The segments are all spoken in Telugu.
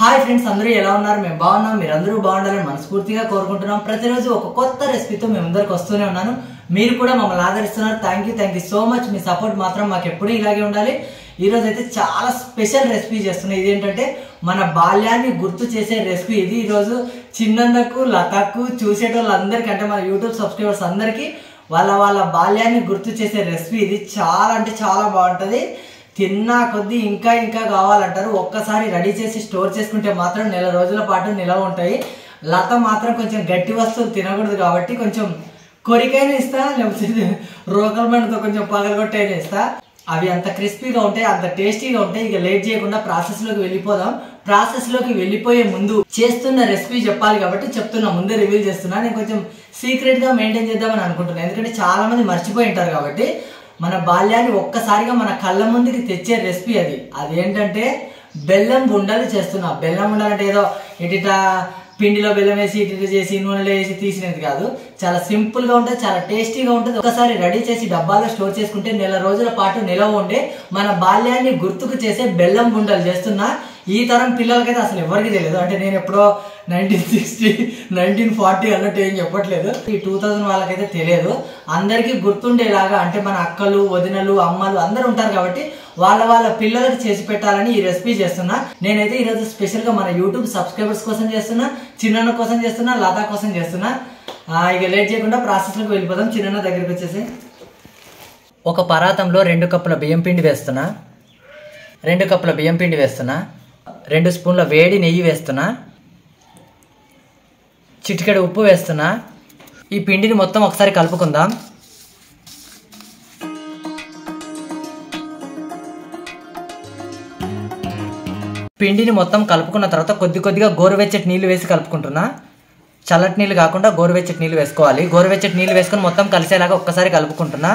హాయ్ ఫ్రెండ్స్ అందరూ ఎలా ఉన్నారు మేము బాగున్నాం మీరు అందరూ బాగుండాలని మనస్ఫూర్తిగా కోరుకుంటున్నాం ప్రతిరోజు ఒక కొత్త రెసిపీతో మేము అందరికి వస్తూనే ఉన్నాను మీరు కూడా మమ్మల్ని ఆదరిస్తున్నారు thank you thank you so much మీ సపోర్ట్ మాత్రం మాకు ఎప్పుడూ ఇలాగే ఉండాలి ఈ రోజు అయితే చాలా స్పెషల్ రెసిపీ చేస్తున్నాం ఇదేంటంటే మన బాల్యాన్ని గుర్తు చేసే రెసిపీ ఇది ఈరోజు చిన్నందకు లతకు చూసేటోళ్ళందరికీ అంటే మన యూట్యూబ్ సబ్స్క్రైబర్స్ అందరికీ వాళ్ళ వాళ్ళ బాల్యాన్ని గుర్తు చేసే రెసిపీ ఇది చాలా అంటే చాలా బాగుంటుంది తిన్నా కొద్దీ ఇంకా ఇంకా కావాలంటారు ఒక్కసారి రెడీ చేసి స్టోర్ చేసుకుంటే మాత్రం నెల రోజుల పాటు నిలవ ఉంటాయి లత మాత్రం కొంచెం గట్టి వస్తువులు తినకూడదు కాబట్టి కొంచెం కొరికైనా ఇస్తా లేకపోతే రోకల్ బండితో కొంచెం పగలగొట్టైనా ఇస్తా అవి అంత క్రిస్పీగా ఉంటాయి అంత టేస్టీగా ఉంటాయి ఇక లేట్ చేయకుండా ప్రాసెస్ లోకి వెళ్ళిపోదాం ప్రాసెస్ లోకి వెళ్ళిపోయే ముందు చేస్తున్న రెసిపీ చెప్పాలి కాబట్టి చెప్తున్నా ముందే రివీల్ చేస్తున్నా నేను కొంచెం సీక్రెట్ గా మెయింటైన్ చేద్దామని అనుకుంటున్నాను ఎందుకంటే చాలా మంది మర్చిపోయి ఉంటారు కాబట్టి మన బాల్యాన్ని ఒక్కసారిగా మన కళ్ళ ముందుకి తెచ్చే రెసిపీ అది అదేంటంటే బెల్లం బుండలు చేస్తున్నా బెల్లం బుండలు అంటే ఏదో ఇటిటా పిండిలో బెల్లం వేసి ఇటు చేసి నూనెలో వేసి తీసినది కాదు చాలా సింపుల్ గా ఉంటుంది చాలా టేస్టీగా ఉంటుంది ఒకసారి రెడీ చేసి డబ్బాలో స్టోర్ చేసుకుంటే నెల రోజుల పాటు నిలవ ఉండే మన బాల్యాన్ని గుర్తుకు చేసే బెల్లం బుండలు చేస్తున్నా ఈ తరం పిల్లలకైతే అసలు ఎవరికి తెలియదు అంటే నేను ఎప్పుడో నైన్టీన్ సిక్స్టీ నైన్టీన్ ఫార్టీ అన్నట్టు ఏం చెప్పట్లేదు ఈ టూ థౌజండ్ వాళ్ళకైతే తెలియదు అందరికీ గుర్తుండేలాగా అంటే మన అక్కలు వదినలు అమ్మలు అందరూ ఉంటారు కాబట్టి వాళ్ళ వాళ్ళ పిల్లలకు చేసి పెట్టాలని ఈ రెసిపీ చేస్తున్నా నేనైతే ఈరోజు స్పెషల్ గా మన యూట్యూబ్ సబ్స్క్రైబర్స్ కోసం చేస్తున్నా చిన్న కోసం చేస్తున్నా లతా కోసం చేస్తున్నా ఆ, ఇక లేట్ చేయకుండా ప్రాసెస్ లోకి వెళ్ళిపోదాం చిన్న దగ్గరికి వచ్చేసి ఒక పరాతంలో రెండు కప్పుల బియ్యం పిండి వేస్తున్నా రెండు కప్పుల బియ్యం పిండి వేస్తున్నా రెండు స్పూన్ల వేడి నెయ్యి వేస్తున్నా చిటికెడు ఉప్పు వేస్తున్నా ఈ పిండిని మొత్తం ఒకసారి కలుపుకుందాం పిండిని మొత్తం కలుపుకున్న తర్వాత కొద్ది కొద్దిగా గోరువెచ్చటి నీళ్లు వేసి కలుపుకుంటున్నా చల్లటి నీళ్ళు కాకుండా గోరువెచ్చటి నీళ్ళు వేసుకోవాలి గోరువెచ్చటి నీళ్ళు వేసుకొని మొత్తం కలిసేలాగా ఒక్కసారి కలుపుకుంటున్నా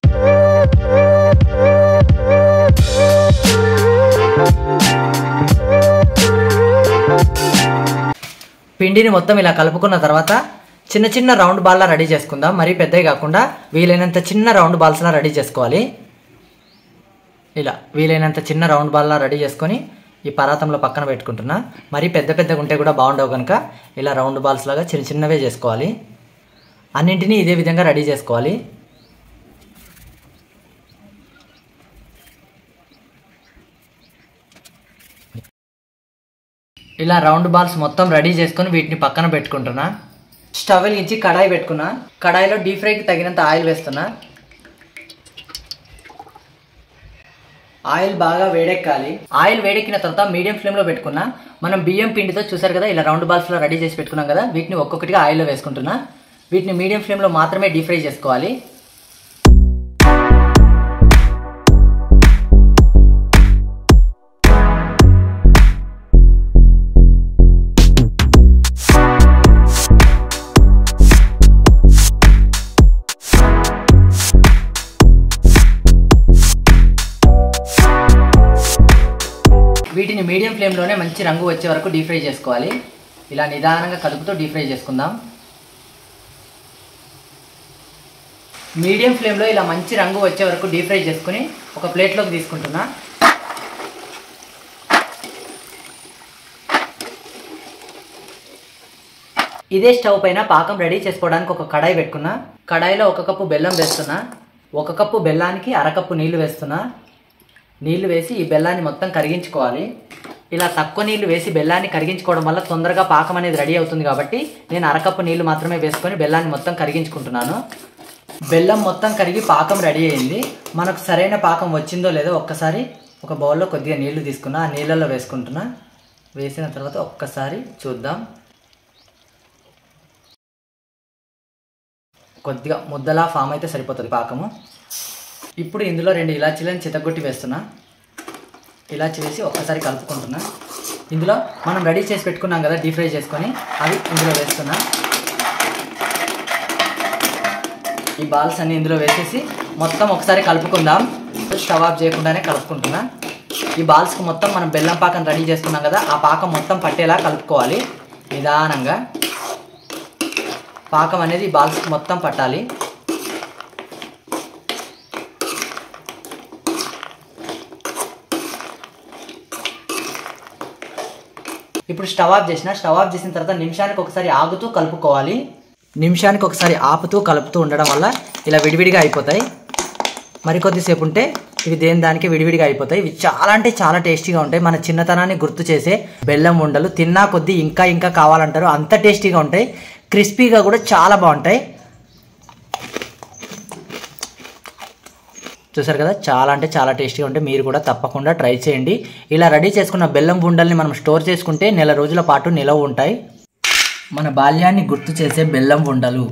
పిండిని మొత్తం ఇలా కలుపుకున్న తర్వాత చిన్న చిన్న రౌండ్ బాల్లా రెడీ చేసుకుందాం మరీ పెద్దవి కాకుండా వీలైనంత చిన్న రౌండ్ బాల్స్లా రెడీ చేసుకోవాలి ఇలా వీలైనంత చిన్న రౌండ్ బాల్లా రెడీ చేసుకొని ఈ పరాతంలో పక్కన పెట్టుకుంటున్నా మరీ పెద్ద పెద్దగా ఉంటే కూడా బాగుండవు కనుక ఇలా రౌండ్ బాల్స్ లాగా చిన్న చిన్నవే చేసుకోవాలి అన్నింటినీ ఇదే విధంగా రెడీ చేసుకోవాలి ఇలా రౌండ్ బాల్స్ మొత్తం రెడీ చేసుకొని వీటిని పక్కన పెట్టుకుంటున్నా స్టవ్ వెలిగించి కడాయి పెట్టుకున్నా కడాయిలో డీప్ ఫ్రైకి తగినంత ఆయిల్ వేస్తున్నా ఆయిల్ బాగా వేడెక్కాలి ఆయిల్ వేడెక్కిన తర్వాత మీడియం ఫ్లేమ్లో పెట్టుకున్నా మనం బియ్యం పిండితో చూసారు కదా ఇలా రౌండ్ బాల్స్లో రెడీ చేసి పెట్టుకున్నాం కదా వీటిని ఒక్కొక్కటిగా ఆయిల్లో వేసుకుంటున్నా వీటిని మీడియం ఫ్లేమ్లో మాత్రమే డీప్ ఫ్రై చేసుకోవాలి వీటిని మీడియం ఫ్లేమ్లోనే మంచి రంగు వచ్చే వరకు డీప్ ఫ్రై చేసుకోవాలి ఇలా నిదానంగా కలుపుతూ డీప్ ఫ్రై చేసుకుందాం మీడియం ఫ్లేమ్లో ఇలా మంచి రంగు వచ్చే వరకు డీప్ ఫ్రై చేసుకుని ఒక ప్లేట్లోకి తీసుకుంటున్నా ఇదే స్టవ్ పైన పాకం రెడీ చేసుకోవడానికి ఒక కడాయి పెట్టుకున్నా కడాయిలో ఒక కప్పు బెల్లం వేస్తున్నా ఒక కప్పు బెల్లానికి అరకప్పు నీళ్లు వేస్తున్నా నీళ్లు వేసి ఈ బెల్లాన్ని మొత్తం కరిగించుకోవాలి ఇలా తక్కువ నీళ్లు వేసి బెల్లాన్ని కరిగించుకోవడం వల్ల తొందరగా పాకం అనేది రెడీ అవుతుంది కాబట్టి నేను అరకప్పు నీళ్లు మాత్రమే వేసుకొని బెల్లాన్ని మొత్తం కరిగించుకుంటున్నాను బెల్లం మొత్తం కరిగి పాకం రెడీ అయింది మనకు సరైన పాకం వచ్చిందో లేదో ఒక్కసారి ఒక బౌల్లో కొద్దిగా నీళ్లు తీసుకున్నా ఆ నీళ్ళల్లో వేసుకుంటున్నా వేసిన తర్వాత ఒక్కసారి చూద్దాం కొద్దిగా ముద్దలా ఫామ్ అయితే సరిపోతుంది పాకము ఇప్పుడు ఇందులో రెండు ఇలాచీలను చితగొట్టి వేస్తున్నా ఇలాచి వేసి ఒక్కసారి కలుపుకుంటున్నా ఇందులో మనం రెడీ చేసి పెట్టుకున్నాం కదా డీప్ ఫ్రై చేసుకొని అవి ఇందులో వేస్తున్నా ఈ బాల్స్ అన్ని ఇందులో వేసేసి మొత్తం ఒకసారి కలుపుకుందాం స్టవ్ ఆఫ్ చేయకుండానే కలుపుకుంటున్నా ఈ బాల్స్కి మొత్తం మనం బెల్లం పాకం రెడీ చేసుకున్నాం కదా ఆ పాకం మొత్తం పట్టేలా కలుపుకోవాలి నిదానంగా పాకం అనేది ఈ బాల్స్కి మొత్తం పట్టాలి ఇప్పుడు స్టవ్ ఆఫ్ చేసిన స్టవ్ ఆఫ్ చేసిన తర్వాత నిమిషానికి ఒకసారి ఆగుతూ కలుపుకోవాలి నిమిషానికి ఒకసారి ఆపుతూ కలుపుతూ ఉండడం వల్ల ఇలా విడివిడిగా అయిపోతాయి మరికొద్దిసేపు ఉంటే ఇవి దేని దానికి విడివిడిగా అయిపోతాయి ఇవి చాలా అంటే చాలా టేస్టీగా ఉంటాయి మన చిన్నతనాన్ని గుర్తు చేసే బెల్లం ఉండలు తిన్నా కొద్దీ ఇంకా ఇంకా కావాలంటారు అంత టేస్టీగా ఉంటాయి క్రిస్పీగా కూడా చాలా బాగుంటాయి చూసారు కదా చాలా అంటే చాలా టేస్టీగా ఉంటాయి మీరు కూడా తప్పకుండా ట్రై చేయండి ఇలా రెడీ చేసుకున్న బెల్లం బుండల్ని మనం స్టోర్ చేసుకుంటే నెల రోజుల పాటు నిలవ ఉంటాయి మన బాల్యాన్ని గుర్తు చేసే బెల్లం ఉండలు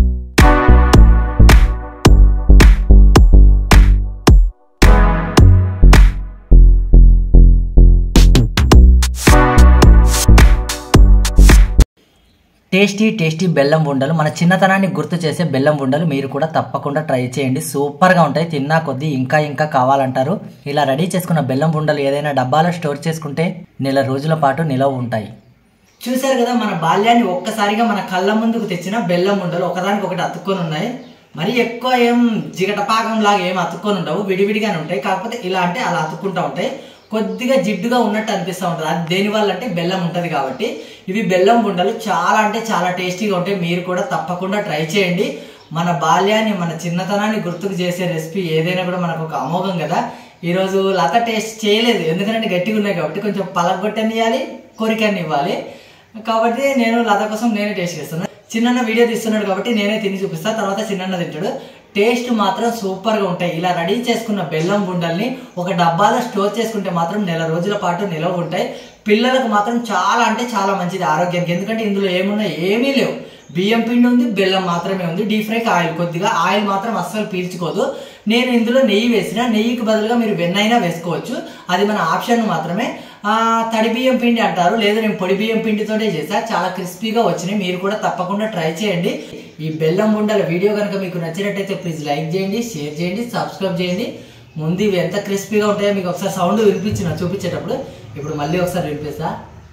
టేస్టీ టేస్టీ బెల్లం ఉండలు మన చిన్నతనాన్ని గుర్తు చేసే బెల్లం ఉండలు మీరు కూడా తప్పకుండా ట్రై చేయండి సూపర్గా ఉంటాయి తిన్నా కొద్దీ ఇంకా ఇంకా కావాలంటారు ఇలా రెడీ చేసుకున్న బెల్లం ఉండలు ఏదైనా డబ్బాలో స్టోర్ చేసుకుంటే నెల రోజుల పాటు నిలవ ఉంటాయి చూశారు కదా మన బాల్యాన్ని ఒక్కసారిగా మన కళ్ళ ముందుకు తెచ్చిన బెల్లం ఉండలు ఒకదానికి ఒకటి అతుక్కొని ఉన్నాయి మరి ఎక్కువ ఏం జిగటపాకం లాగా ఏం అతుక్కొని ఉండవు విడివిడిగానే ఉంటాయి కాకపోతే ఇలా అంటే అలా అతుక్కుంటూ ఉంటాయి కొద్దిగా జిడ్డుగా ఉన్నట్టు అనిపిస్తూ ఉంటుంది అది దేనివల్ల అంటే బెల్లం ఉంటుంది కాబట్టి ఇవి బెల్లం ఉండలు చాలా అంటే చాలా టేస్టీగా ఉంటాయి మీరు కూడా తప్పకుండా ట్రై చేయండి మన బాల్యాన్ని మన చిన్నతనాన్ని గుర్తుకు చేసే రెసిపీ ఏదైనా కూడా మనకు ఒక అమోఘం కదా ఈరోజు లత టేస్ట్ చేయలేదు ఎందుకంటే గట్టిగా ఉన్నాయి కాబట్టి కొంచెం పలగొట్టనియాలి కోరికని ఇవ్వాలి కాబట్టి నేను లత కోసం నేనే టేస్ట్ చేస్తాను చిన్న వీడియో తీస్తున్నాడు కాబట్టి నేనే తిని చూపిస్తాను తర్వాత చిన్న తింటాడు టేస్ట్ మాత్రం సూపర్గా ఉంటాయి ఇలా రెడీ చేసుకున్న బెల్లం బుండల్ని ఒక డబ్బాలో స్టోర్ చేసుకుంటే మాత్రం నెల రోజుల పాటు నిలవ ఉంటాయి పిల్లలకు మాత్రం చాలా అంటే చాలా మంచిది ఆరోగ్యానికి ఎందుకంటే ఇందులో ఏమున్నాయి ఏమీ లేవు బియ్యం పిండి ఉంది బెల్లం మాత్రమే ఉంది డీప్ ఫ్రైకి ఆయిల్ కొద్దిగా ఆయిల్ మాత్రం అస్సలు పీల్చుకోదు నేను ఇందులో నెయ్యి వేసిన నెయ్యికి బదులుగా మీరు వెన్నైనా వేసుకోవచ్చు అది మన ఆప్షన్ మాత్రమే ఆ, తడి బియ్యం పిండి అంటారు లేదా నేను పొడి బియ్యం పిండితోనే చేసా చాలా క్రిస్పీగా వచ్చినాయి మీరు కూడా తప్పకుండా ట్రై చేయండి ఈ బెల్లం ఉండల వీడియో కనుక మీకు నచ్చినట్టయితే ప్లీజ్ లైక్ చేయండి షేర్ చేయండి సబ్స్క్రైబ్ చేయండి ముందు ఇవి ఎంత క్రిస్పీగా ఉంటాయో మీకు ఒకసారి సౌండ్ వినిపించిన చూపించేటప్పుడు ఇప్పుడు మళ్ళీ ఒకసారి వినిపిస్తా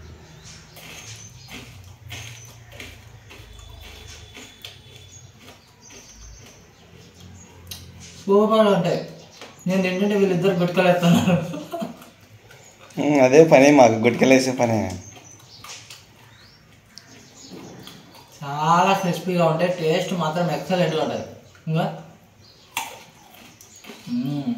సూపర్గా ఉంటాయి నేను తింటుంటే వీళ్ళిద్దరు గుట్టుకోలేస్తున్నారు ఉమ్, అదే పని మాకు గుట్కలేసే పని చాలా క్రిస్పీగా ఉంటాయి టేస్ట్ మాత్రం ఎక్సలెంట్గా ఉంటుంది ఇంకా మ్మ్.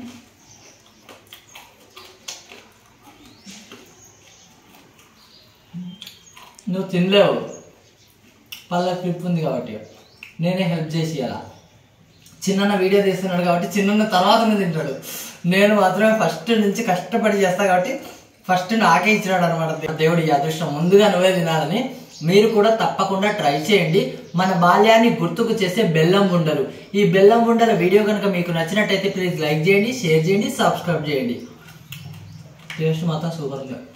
నువ్వు తినలేవు పళ్ళ క్లిప్ ఉంది కాబట్టి నేనే హెల్ప్ చేసి అలా చిన్న వీడియో తీస్తున్నాడు కాబట్టి చిన్న తర్వాత నువ్వు తింటాడు నేను మాత్రమే ఫస్ట్ నుంచి కష్టపడి చేస్తా కాబట్టి ఫస్ట్ నాకే ఇచ్చినాడు అనమాట దేవుడి ఈ అదృష్టం ముందుగా నువ్వే తినాలని మీరు కూడా తప్పకుండా ట్రై చేయండి మన బాల్యాన్ని గుర్తుకు చేసే బెల్లం ఉండలు ఈ బెల్లం ఉండల వీడియో కనుక మీకు నచ్చినట్టయితే ప్లీజ్ లైక్ చేయండి షేర్ చేయండి సబ్స్క్రైబ్ చేయండి టేస్ట్ మాత్రం సూపర్ ఉంది